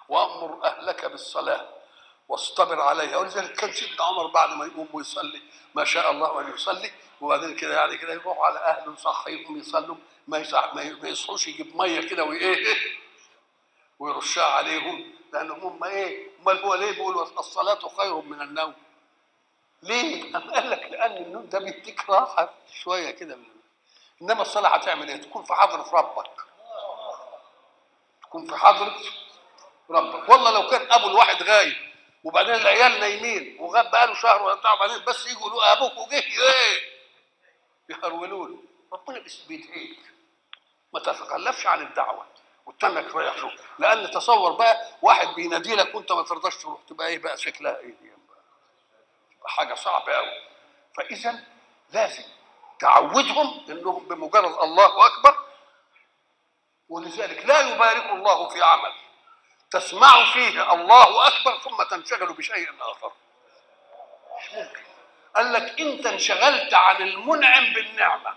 وامر اهلك بالصلاه واصطبر عليها ولذلك كان سيدنا عمر بعد ما يقوم ويصلي ما شاء الله ان يصلي وبعدين كده يعني كده يروح على اهله يصحيهم يصلوا ما يصح ما يصحوش يجيب ميه كده وايه ويرشها عليهم لانهم هم ايه؟ امال هو ليه بيقولوا الصلاه خير من النوم؟ ليه؟ أم قال لك لان النوم ده بيديك راحه شويه كده انما الصلاه هتعمل ايه؟ تكون في حضره ربك تكون في حضره ربك والله لو كان ابو الواحد غايب وبعدين العيال نايمين وغاب بقاله شهر ولا بتاع وبعدين بس يجوا يقولوا ابوك جه ايه يهرولوا له ربنا بس بيدعيك ما تتخلفش عن الدعوه وتنك رايح شوف لان تصور بقى واحد بينادي لك وانت ما ترضاش تروح تبقى ايه بقى شكلها ايه دي بقى تبقى حاجه صعبه قوي فاذا لازم تعودهم انهم بمجرد الله اكبر ولذلك لا يبارك الله في عمل تسمع فيه الله اكبر ثم تنشغل بشيء اخر مش ممكن قال لك انت انشغلت عن المنعم بالنعمه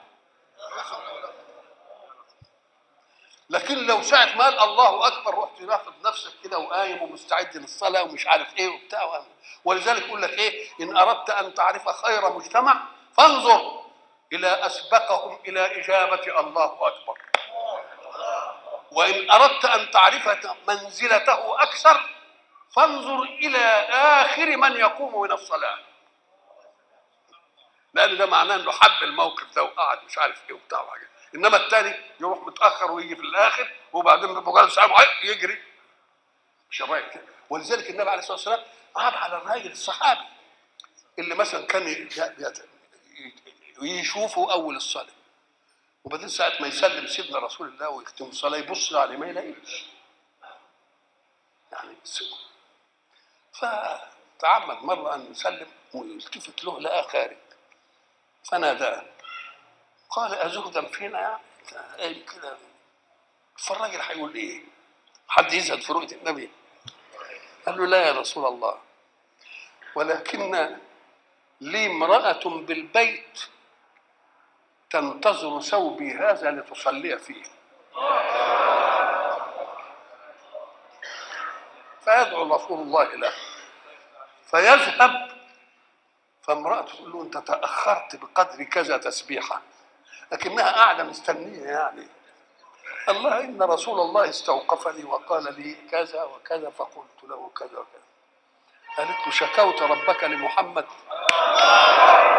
لكن لو ساعة ما قال الله أكبر رحت رافض نفسك كده وقايم ومستعد للصلاة ومش عارف إيه وبتاع ولذلك يقول لك إيه إن أردت أن تعرف خير مجتمع فانظر إلى أسبقهم إلى إجابة الله أكبر وإن أردت أن تعرف منزلته أكثر فانظر إلى آخر من يقوم من الصلاة لأن ده معناه إنه حب الموقف ده وقعد مش عارف إيه وبتاع وحاجات انما الثاني يروح متاخر ويجي في الاخر وبعدين بمجرد ساعه يجري مش رايح كده ولذلك النبي عليه الصلاه والسلام قعد على الراجل الصحابي اللي مثلا كان يشوفه اول الصلاه وبعدين ساعه ما يسلم سيدنا رسول الله ويختم الصلاه يبص عليه ما يلاقيش يعني يسيبه فتعمد مره ان يسلم ويلتفت له لقاه خارج فناداه قال أزهدا فينا يعني كده فالراجل هيقول ايه؟ حد يزهد في رؤية النبي؟ قال له لا يا رسول الله ولكن لي امرأة بالبيت تنتظر ثوبي هذا لتصلي فيه فيدعو رسول الله له فيذهب فامرأته تقول له أنت تأخرت بقدر كذا تسبيحة لكنها قاعدة مستنية يعني الله إن رسول الله استوقفني وقال لي كذا وكذا فقلت له كذا وكذا قالت له شكوت ربك لمحمد